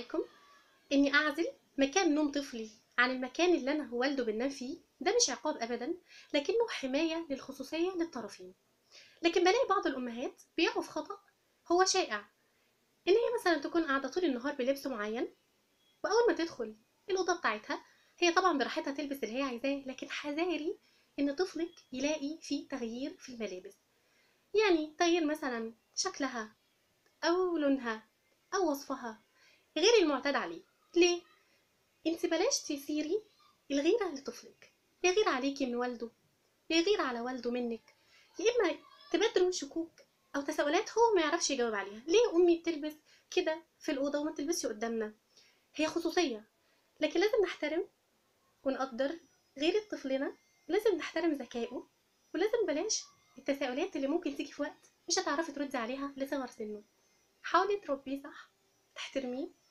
عليكم اني اعزل مكان نوم طفلي عن المكان اللي انا والده بننام فيه ده مش عقاب ابدا لكنه حمايه للخصوصيه للطرفين لكن بلاقي بعض الامهات بيقعوا في خطا هو شائع ان هي مثلا تكون قاعده طول النهار بلبس معين واول ما تدخل الاوضه بتاعتها هي طبعا براحتها تلبس اللي هي عايزاه لكن حذاري ان طفلك يلاقي في تغيير في الملابس يعني تغيير مثلا شكلها او لونها او وصفها غير المعتاد عليه ليه انت بلاش تثيري الغيره لطفلك يغير عليكي من والده يغير على والده منك يا اما تبادروا شكوك او تساؤلات هو ما يعرفش يجاوب عليها ليه امي بتلبس كده في الاوضه وما تلبسش قدامنا هي خصوصيه لكن لازم نحترم ونقدر غيرة طفلنا لازم نحترم ذكائه ولازم بلاش التساؤلات اللي ممكن تيجي في وقت مش هتعرفي تردي عليها لصغر سنه حاولي تربيه صح تحترميه